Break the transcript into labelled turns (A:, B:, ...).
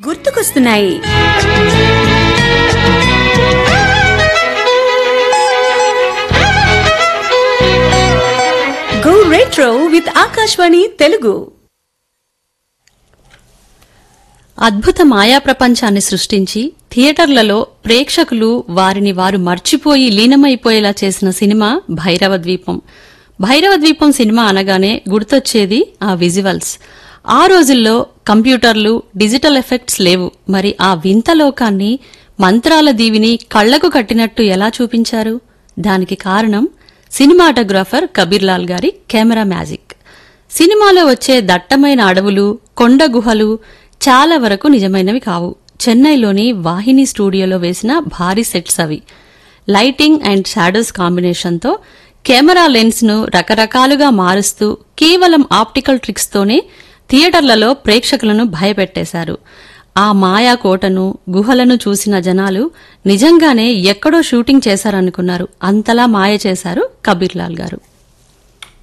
A: గుర్తుకొస్తున్నాయి go retro with Akashvani Telugu
B: అద్భుత మాయా ప్రపంచాన్ని సృష్టించి థియేటర్లలో ప్రేక్షకులు వారిని వారు మర్చిపోయి లీనమైపోయేలా చేసిన సినిమా భైరవ ద్వీపం భైరవ ద్వీపం సినిమా అనగానే గుర్తొచ్చేది ఆ విజువల్స్ ఆ రోజుల్లో కంప్యూటర్లు డిజిటల్ ఎఫెక్ట్స్ లేవు మరి ఆ వింత లోకాన్ని మంత్రాల దీవిని కళ్లకు కట్టినట్టు ఎలా చూపించారు దానికి కారణం సినిమాటోగ్రాఫర్ కబీర్లాల్ గారి కెమెరా మ్యాజిక్ సినిమాలో వచ్చే దట్టమైన అడవులు కొండ గుహలు చాలా వరకు నిజమైనవి కావు చెన్నైలోని వాహిని స్టూడియోలో వేసిన భారీ సెట్స్ అవి లైటింగ్ అండ్ షాడోస్ కాంబినేషన్తో కెమెరా లెన్స్ ను రకరకాలుగా మారుస్తూ కేవలం ఆప్టికల్ ట్రిక్స్ తోనే థియేటర్లలో ప్రేక్షకులను భయపెట్టేశారు ఆ మాయా కోటను గుహలను చూసిన జనాలు నిజంగానే ఎక్కడో షూటింగ్ చేశారనుకున్నారు అంతలా మాయ చేశారు కబీర్లాల్ గారు